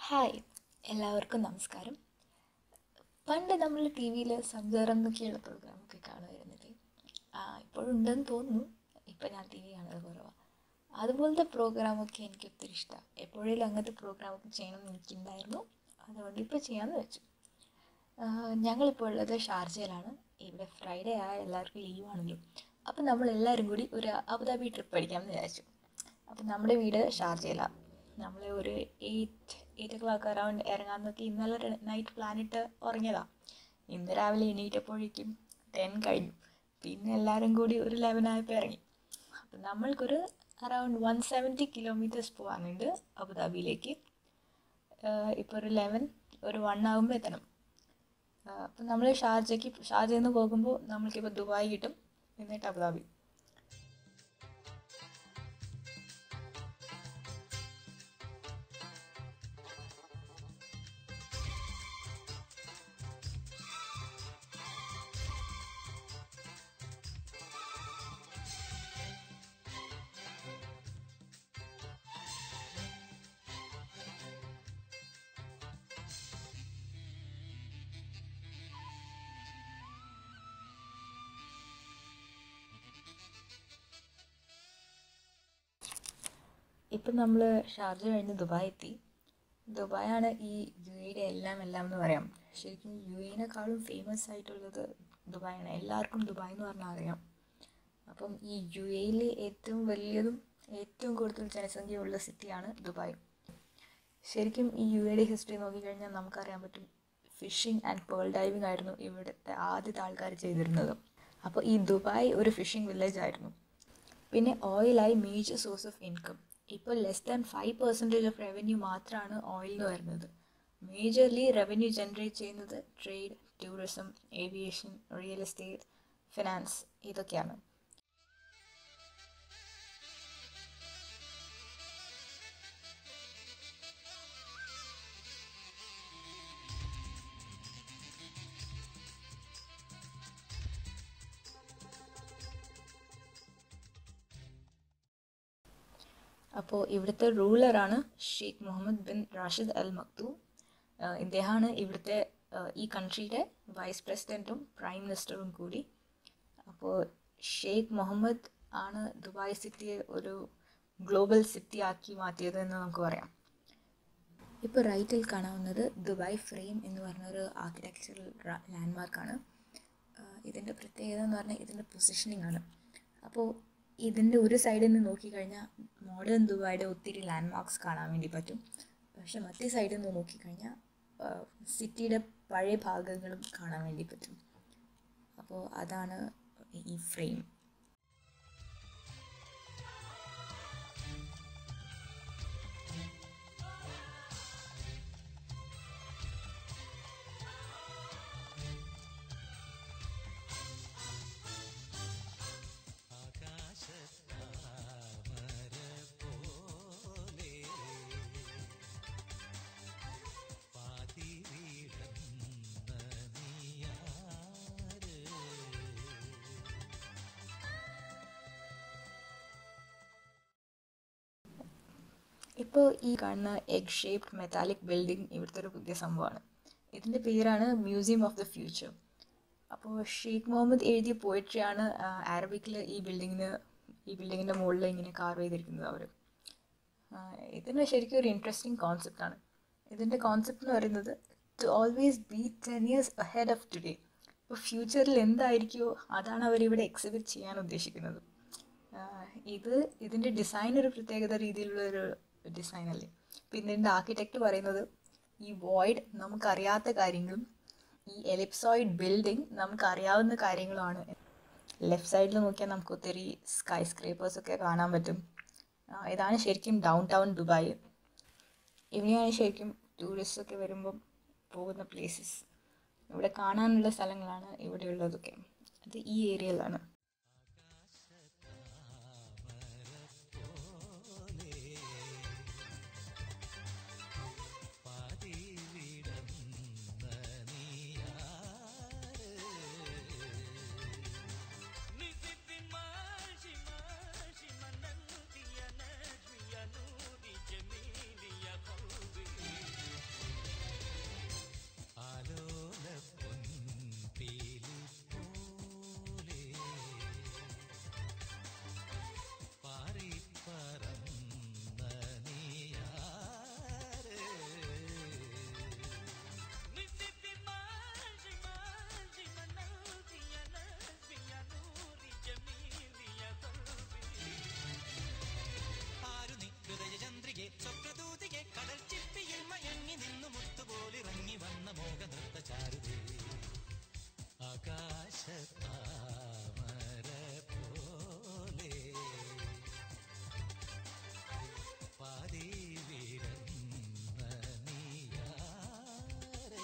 hi എല്ലാവർക്കും നമസ്കാരം പണ്ട് നമ്മൾ ടി വിയിൽ സഞ്ചാരം എന്നൊക്കെയുള്ള പ്രോഗ്രാമൊക്കെ കാണുമായിരുന്നില്ലേ ആ ഇപ്പോഴുണ്ടെന്ന് തോന്നുന്നു ഇപ്പം ഞാൻ ടി വി കാണുന്നത് കുറവാണ് അതുപോലത്തെ പ്രോഗ്രാമൊക്കെ എനിക്ക് ഒത്തിരി ഇഷ്ടമാണ് എപ്പോഴേലും അങ്ങനത്തെ പ്രോഗ്രാമൊക്കെ ചെയ്യണം എന്ന് എനിക്കുണ്ടായിരുന്നു അതുകൊണ്ട് ഇപ്പോൾ ചെയ്യാമെന്ന് വെച്ചു ആ, ഞങ്ങളിപ്പോൾ ഉള്ളത് ഷാർജയിലാണ് ഇവിടെ ഫ്രൈഡേ ആയ എല്ലാവർക്കും ലീവാണല്ലോ അപ്പം നമ്മൾ എല്ലാവരും കൂടി ഒരു അബുദാബി ട്രിപ്പ് അടിക്കാമെന്ന് വിചാരിച്ചു അപ്പം നമ്മുടെ വീട് ഷാർജയിലാണ് നമ്മൾ ഒരു eight eight o'clock around ഇറങ്ങാമെന്നൊക്കെ ഇന്നലെ നൈറ്റ് പ്ലാനിട്ട് ഉറങ്ങിയതാണ് ഇന്ന് രാവിലെ എണീറ്റപ്പോഴേക്കും ടെൻ കഴിഞ്ഞു പിന്നെ എല്ലാവരും കൂടി ഒരു ലെവൻ ആയപ്പോൾ ഇറങ്ങി അപ്പം നമ്മൾക്കൊരു അറൗണ്ട് വൺ സെവൻറ്റി കിലോമീറ്റേഴ്സ് പോകാനുണ്ട് അബുദാബിയിലേക്ക് ഇപ്പോൾ ഒരു ലെവൻ ഒരു വൺ ആകുമ്പോൾ എത്തണം അപ്പം നമ്മൾ ഷാർജയ്ക്ക് ഷാർജയിൽ നിന്ന് പോകുമ്പോൾ നമ്മൾക്കിപ്പോൾ ദുബായ് കിട്ടും എന്നിട്ട് അബുദാബി ഇപ്പം നമ്മൾ ഷാർജ കഴിഞ്ഞ് ദുബായ് എത്തി ദുബായാണ് ഈ യു എയുടെ എല്ലാം എല്ലാം എന്ന് പറയാം ശരിക്കും യു എനെക്കാളും ഫേമസ് ആയിട്ടുള്ളത് ദുബായാണ് എല്ലാവർക്കും ദുബായ് എന്ന് പറഞ്ഞാൽ അറിയാം അപ്പം ഈ യു എയിലെ ഏറ്റവും വലിയതും ഏറ്റവും കൂടുതൽ ജനസംഖ്യയുള്ള സിറ്റിയാണ് ദുബായ് ശരിക്കും ഈ യു എയുടെ ഹിസ്റ്ററി നോക്കിക്കഴിഞ്ഞാൽ നമുക്കറിയാൻ പറ്റും ഫിഷിംഗ് ആൻഡ് പേൾ ഡൈവിംഗ് ആയിരുന്നു ഇവിടുത്തെ ആദ്യത്തെ ആൾക്കാർ ചെയ്തിരുന്നത് അപ്പോൾ ഈ ദുബായ് ഒരു ഫിഷിംഗ് വില്ലേജ് ആയിരുന്നു പിന്നെ ഓയിലായി മേജർ സോഴ്സ് ഓഫ് ഇൻകം ഇപ്പോൾ less than five percentage of revenue മാത്രമാണ് ഓയിൽ എന്ന് വരുന്നത് മേജർലി റവന്യൂ ജനറേറ്റ് ചെയ്യുന്നത് trade tourism aviation real estate finance ഇതൊക്കെയാണ് അപ്പോൾ ഇവിടുത്തെ റൂളറാണ് Sheikh Mohammed bin Rashid Al Maktoum ആഹ് ഇദ്ദേഹമാണ് ഇവിടുത്തെ ആഹ് ഈ കൺട്രിയുടെ വൈസ് പ്രസിഡൻറ്റും പ്രൈം മിനിസ്റ്ററും കൂടി അപ്പോൾ ഷെയ്ഖ് മുഹമ്മദ് ആണ് ദുബായ് സിറ്റിയെ ഒരു ഗ്ലോബൽ സിറ്റി ആക്കി മാറ്റിയത് എന്ന് നമുക്ക് പറയാം ഇപ്പോൾ റൈറ്റിൽ കാണാവുന്നത് ദുബായ് ഫ്രെയിം എന്ന് പറഞ്ഞൊരു ആർക്കിടെക്ചറൽ ലാൻഡ്മാർക്കാണ് ഇതിൻ്റെ പ്രത്യേകത എന്ന് പറഞ്ഞാൽ ഇതിൻ്റെ പൊസിഷനിങ് ആണ് അപ്പോൾ ഇതിൻ്റെ ഒരു സൈഡിൽ നിന്ന് നോക്കിക്കഴിഞ്ഞാൽ മോഡേൺ ദുബായുടെ ഒത്തിരി ലാൻഡ്മാർക്സ് കാണാൻ വേണ്ടി പറ്റും പക്ഷെ മറ്റേ സൈഡിൽ നിന്ന് നോക്കിക്കഴിഞ്ഞാൽ സിറ്റിയുടെ പഴയ ഭാഗങ്ങളും കാണാൻ വേണ്ടി പറ്റും അപ്പോൾ അതാണ് ഈ ഫ്രെയിം ഇപ്പോൾ ഈ കാണുന്ന എഗ് ഷേപ്ഡ് മെറ്റാലിക് ബിൽഡിംഗ് ഇവിടുത്തെ ഒരു പുതിയ സംഭവമാണ് ഇതിൻ്റെ പേരാണ് മ്യൂസിയം ഓഫ് ദ ഫ്യൂച്ചർ അപ്പോൾ ഷെയ്ഖ് മുഹമ്മദ് എഴുതിയ പോയിട്രിയാണ് അറബിക്കിൽ ഈ ബിൽഡിങ്ങിന് ഈ ബിൽഡിങ്ങിൻ്റെ മുകളിൽ ഇങ്ങനെ കാർവ് ചെയ്തിരിക്കുന്നത് അവർ ഇതിന് ശരിക്കും ഒരു ഇൻട്രസ്റ്റിംഗ് കോൺസെപ്റ്റാണ് ഇതിൻ്റെ കോൺസെപ്റ്റ് എന്ന് പറയുന്നത് to always be ten years ahead of today ഇപ്പോൾ ഫ്യൂച്ചറിൽ എന്തായിരിക്കുമോ അതാണ് അവരിവിടെ എക്സിബിറ്റ് ചെയ്യാൻ ഉദ്ദേശിക്കുന്നത് ആഹ് ഇത് ഇതിൻ്റെ ഡിസൈൻ ഒരു പ്രത്യേകത രീതിയിലുള്ള ഒരു ഡിസൈൻ അല്ലേ പിന്നെ ഇതിൻ്റെ ആർക്കിടെക്റ്റ് പറയുന്നത് ഈ വോയിഡ് നമുക്കറിയാത്ത കാര്യങ്ങളും ഈ എലിപ്സോയിഡ് ബിൽഡിംഗ് നമുക്കറിയാവുന്ന കാര്യങ്ങളുമാണ് ലെഫ്റ്റ് സൈഡിൽ നോക്കിയാൽ നമുക്ക് ഒത്തിരി സ്കൈ സ്ക്രേപ്പേഴ്സ് ഒക്കെ കാണാൻ പറ്റും ആ, ഇതാണ് ശരിക്കും ഡൗൺ ടൗൺ ദുബായ് ഇവിടെയാണ് ശരിക്കും ടൂറിസ്റ്റ് ഒക്കെ വരുമ്പം പോകുന്ന പ്ലേസസ് ഇവിടെ കാണാനുള്ള സ്ഥലങ്ങളാണ് ഇവിടെയുള്ളതൊക്കെ അത് ഈ ഏരിയയിലാണ് ആകാശത്താമര പോലെ പാതി വിടന്ന നീയാരേ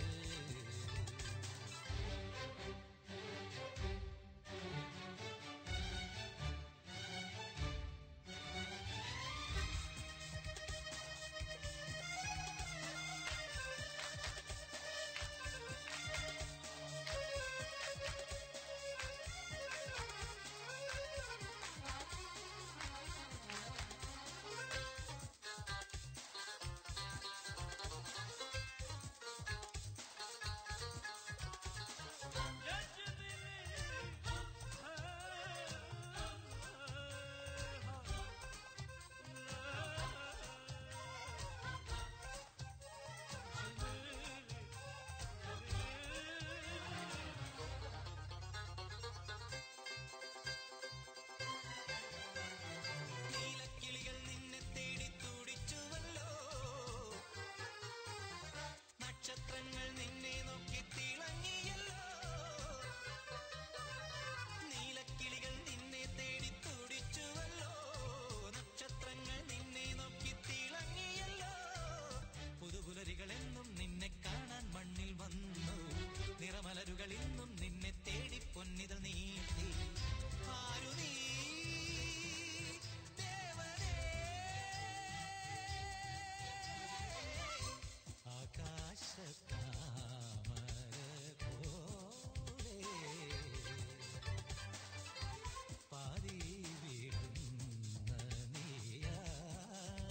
നീലക്കിളികൾ നിന്നെ തേടി തുടിച്ചുവല്ലോ നക്ഷത്രങ്ങൾ നിന്നെ നോക്കി തിളങ്ങിയല്ലോ നീലക്കിളികൾ നിന്നെ തേടി തുടിച്ചുവല്ലോ നക്ഷത്രങ്ങൾ നിന്നെ നോക്കി തിളങ്ങിയല്ലോ പുതുപുലരികൾ എന്നും നിന്നെ കാണാൻ മണ്ണിൽ വന്നു നിറമലരുകൾ ഇന്നും നിന്നെ തേടി പൊന്നിതൾ നീട്ടി ആരു നീ ദേവനേ ആകാശത്താമര പോലെ പാതി വീഴുന്ന നീയാരേ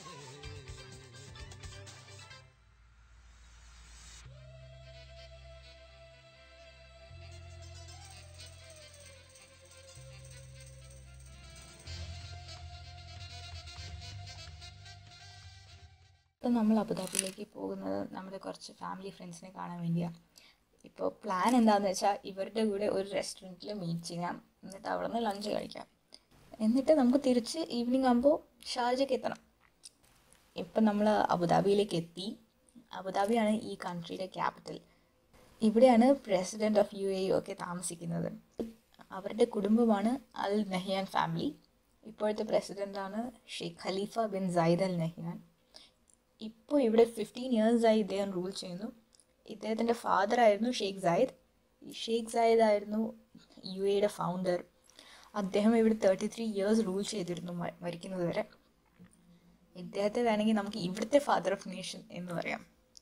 ഇപ്പം നമ്മൾ അബുദാബിയിലേക്ക് പോകുന്നത് നമ്മുടെ കുറച്ച് ഫാമിലി ഫ്രണ്ട്സിനെ കാണാൻ വേണ്ടിയാണ് ഇപ്പോൾ പ്ലാൻ എന്താണെന്ന് വെച്ചാൽ ഇവരുടെ കൂടെ ഒരു റെസ്റ്റോറൻറ്റിൽ മീറ്റ് ചെയ്യാം എന്നിട്ട് അവിടെ നിന്ന് ലഞ്ച് കഴിക്കാം എന്നിട്ട് നമുക്ക് തിരിച്ച് ഈവനിങ് ആകുമ്പോൾ ഷാർജയ്ക്ക് എത്തണം ഇപ്പം നമ്മൾ അബുദാബിയിലേക്ക് എത്തി അബുദാബിയാണ് ഈ കൺട്രിയുടെ ക്യാപിറ്റൽ ഇവിടെയാണ് പ്രസിഡന്റ് ഓഫ് യു എ ഒക്കെ താമസിക്കുന്നത് അവരുടെ കുടുംബമാണ് അൽ നഹിയാൻ ഫാമിലി ഇപ്പോഴത്തെ പ്രസിഡന്റാണ് Sheikh Khalifa bin Zayed Al Nahyan ഇപ്പോൾ ഇവിടെ ഫിഫ്റ്റീൻ ഇയേഴ്സായി ഇദ്ദേഹം റൂൾ ചെയ്യുന്നു ഇദ്ദേഹത്തിൻ്റെ ഫാദർ ആയിരുന്നു ഷെയ്ഖ് സായിദ് ഈ ഷെയ്ഖ് സായിദ് ആയിരുന്നു യു എയുടെ ഫൗണ്ടർ അദ്ദേഹം ഇവിടെ തേർട്ടി ത്രീ ഇയേഴ്സ് റൂൾ ചെയ്തിരുന്നു മ- മരിക്കുന്നത് വരെ ഇദ്ദേഹത്തെ വേണമെങ്കിൽ നമുക്ക് ഇവിടുത്തെ ഫാദർ ഓഫ് നേഷൻ എന്ന് പറയാം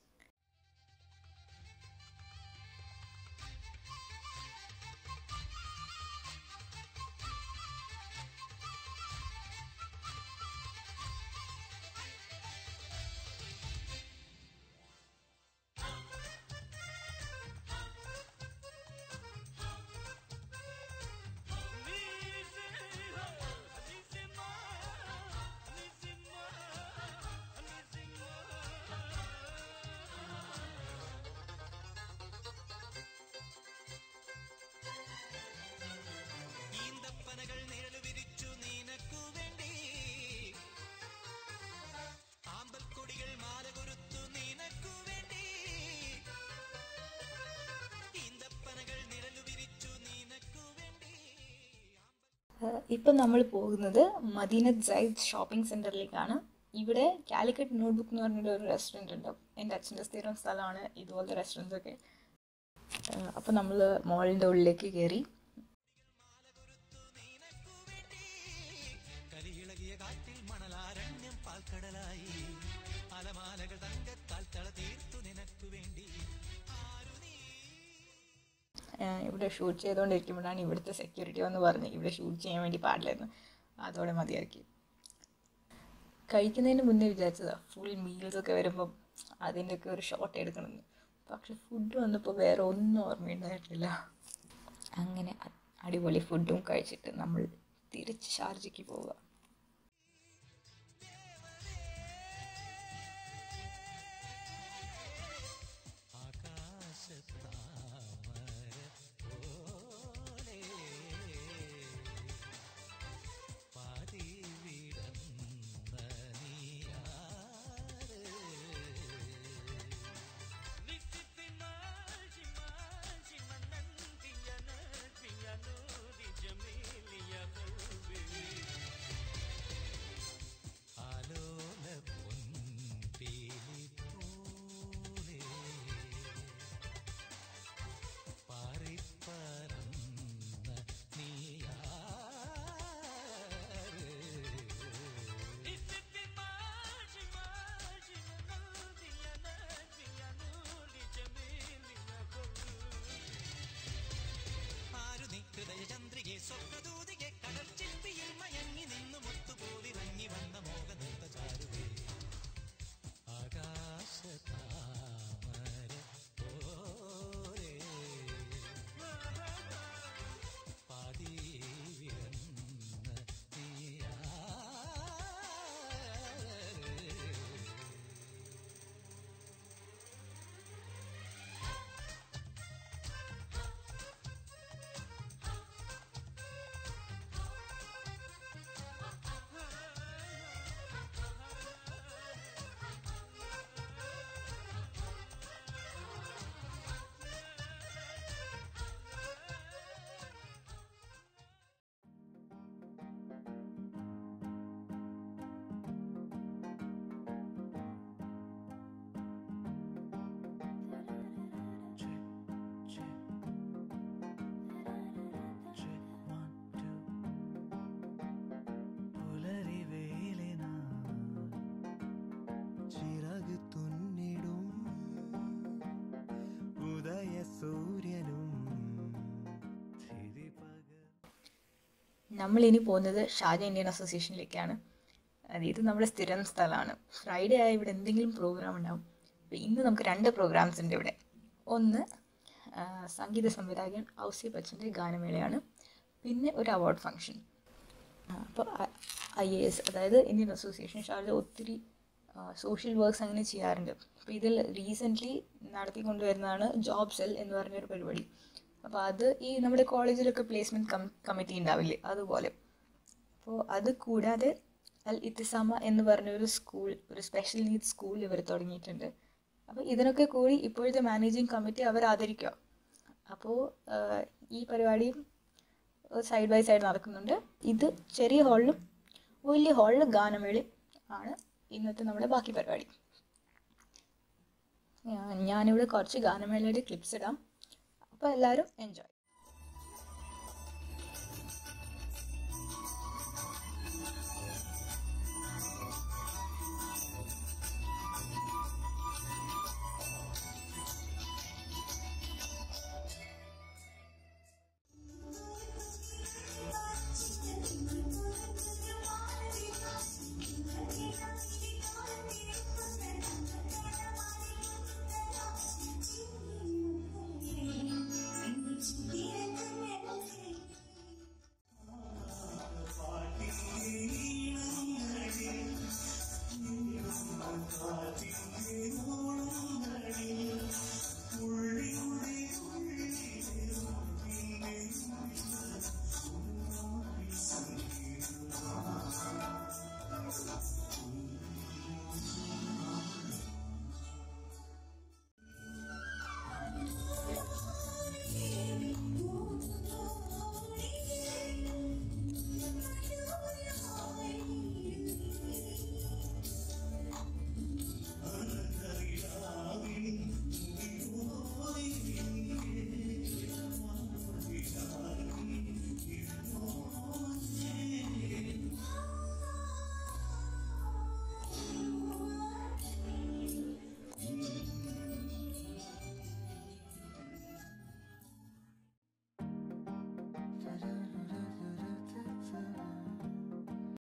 ഈന്തപ്പനകൾ നിഴല് വിരിച്ചു നിനക്കു വേണ്ടി ആമ്പൽക്കൊടികൾ മാല കൊരുത്തു നിനക്കു വേണ്ടി ഈന്തപ്പനകൾ നിഴല് വിരിച്ചു നിനക്കു വേണ്ടി ഇപ്പം നമ്മൾ പോകുന്നത് മദീനത്ത് സൈദ് ഷോപ്പിംഗ് സെൻറ്ററിലേക്കാണ് ഇവിടെ കാലിക്കറ്റ് നോട്ട്ബുക്ക് എന്ന് പറഞ്ഞിട്ട് ഒരു റെസ്റ്റോറൻറ്റ് ഉണ്ട് എൻ്റെ അച്ഛൻ്റെ സ്ഥിരം സ്ഥലമാണ് ഇതുപോലത്തെ റെസ്റ്റോറൻറ്റ്സ് ഒക്കെ അപ്പോൾ നമ്മൾ മോളിൻ്റെ ഉള്ളിലേക്ക് കയറി കരിയിളകിയ കാറ്റിൽ മണലാരണ്യം പാൽക്കടലായി അലമാലകൾ തങ്കത്താൽ തള തീർത്തു നിനക്കു വേണ്ടി ആരു നീ ഏഹ് ഇവിടെ ഷൂട്ട് ചെയ്തുകൊണ്ടിരിക്കുമ്പോഴാണ് ഇവിടുത്തെ സെക്യൂരിറ്റി വന്ന് പറഞ്ഞ് ഇവിടെ ഷൂട്ട് ചെയ്യാൻ വേണ്ടി പാടില്ലായിരുന്നു അതോടെ മതിയാക്കി കഴിക്കുന്നതിന് മുന്നേ വിചാരിച്ചതാ ഫുൾ മീൽസ് ഒക്കെ വരുമ്പം അതിൻ്റെയൊക്കെ ഒരു ഷോട്ട് എടുക്കണമെന്ന് പക്ഷെ ഫുഡ് വന്നപ്പോൾ വേറെ ഒന്നും ഓർമ്മയുണ്ടായിട്ടില്ല അങ്ങനെ അ- അടിപൊളി ഫുഡും കഴിച്ചിട്ട് നമ്മൾ തിരിച്ച് ഷാർജയ്ക്ക് പോവുക ആകാശത്താമര പോലെ പാതി വിടന്ന നീയാറ് നമ്മളിനി പോകുന്നത് ഷാജ ഇന്ത്യൻ അസോസിയേഷനിലേക്കാണ് അത് ഇത് നമ്മുടെ സ്ഥിരം സ്ഥലമാണ് ഫ്രൈഡേ ആയ ഇവിടെ എന്തെങ്കിലും പ്രോഗ്രാം ഉണ്ടാവും അപ്പോൾ ഇന്ന് നമുക്ക് രണ്ട് പ്രോഗ്രാംസ് ഉണ്ട് ഇവിടെ ഒന്ന് ആ, സംഗീത സംവിധായകൻ ഔസി ബച്ചൻ്റെ ഗാനമേളയാണ് പിന്നെ ഒരു അവാർഡ് ഫംഗ്ഷൻ അപ്പോൾ ഐ എ എസ് അതായത് ഇന്ത്യൻ അസോസിയേഷൻ ഷാർജ ഒത്തിരി സോഷ്യൽ വർക്ക്സ് അങ്ങനെ ചെയ്യാറുണ്ട് അപ്പോൾ ഇതിൽ റീസെൻ്റ്ലി നടത്തിക്കൊണ്ടുവരുന്നതാണ് ജോബ് സെൽ എന്ന് പറഞ്ഞൊരു പരിപാടി അപ്പോൾ അത് ഈ നമ്മുടെ കോളേജിലൊക്കെ പ്ലേസ്മെൻറ്റ് കം കമ്മിറ്റി ഉണ്ടാവില്ലേ അതുപോലെ അപ്പോൾ അത് കൂടാതെ അൽ ഇത്തിസാമ എന്ന് പറഞ്ഞൊരു സ്കൂൾ ഒരു സ്പെഷ്യൽ നീഡ്സ് സ്കൂൾ ഇവർ തുടങ്ങിയിട്ടുണ്ട് അപ്പോൾ ഇതിനൊക്കെ കൂടി ഇപ്പോഴത്തെ മാനേജിങ് കമ്മിറ്റി അവർ ആദരിക്കുക അപ്പോൾ ഈ പരിപാടിയും സൈഡ് ബൈ സൈഡ് നടക്കുന്നുണ്ട് ഇത് ചെറിയ ഹാളിലും വലിയ ഹാളിലും ഗാനമേളയും ആണ് ഇന്നത്തെ നമ്മുടെ ബാക്കി പരിപാടി ഞാൻ- ഞാനിവിടെ കുറച്ച് ഗാനമേളയുടെ ക്ലിപ്സ് ഇടാം അപ്പോൾ എല്ലാവരും എൻജോയ് ും